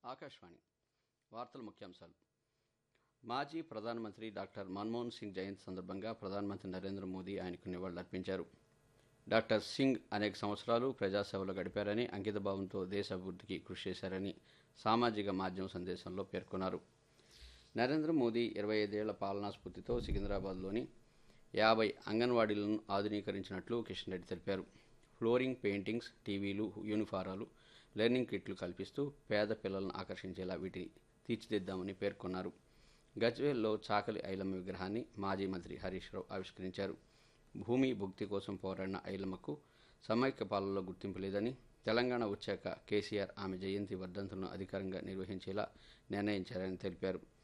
ఆకాశవాణి వార్తల ముఖ్యాంశాలు మాజీ ప్రధానమంత్రి డాక్టర్ మన్మోహన్ సింగ్ జయంతి సందర్భంగా ప్రధానమంత్రి నరేంద్ర మోదీ ఆయనకు నివాళులర్పించారు డాక్టర్ సింగ్ అనేక సంవత్సరాలు ప్రజాసేవలో గడిపారని అంకితభావంతో దేశ అభివృద్ధికి కృషి చేశారని సామాజిక మాధ్యమ సందేశంలో పేర్కొన్నారు నరేంద్ర మోదీ ఇరవై ఐదేళ్ల పాలనా స్ఫూర్తితో సికింద్రాబాద్లోని యాభై అంగన్వాడీలను ఆధునీకరించినట్లు కిషన్ రెడ్డి తెలిపారు ఫ్లోరింగ్ పెయింటింగ్స్ టీవీలు యూనిఫారాలు లెర్నింగ్ కిట్లు కల్పిస్తూ పేద పిల్లలను ఆకర్షించేలా వీటిని తీర్చిదిద్దామని పేర్కొన్నారు గజ్వేల్లో చాకలి ఐలమ్మ విగ్రహాన్ని మాజీ మంత్రి హరీష్ రావు ఆవిష్కరించారు భూమి భుక్తి కోసం పోరాడిన ఐలమ్మకు సమైక్య పాలనలో గుర్తింపు లేదని తెలంగాణ వచ్చాక కేసీఆర్ ఆమె జయంతి వర్ధంతులను అధికారంగా నిర్వహించేలా నిర్ణయించారని తెలిపారు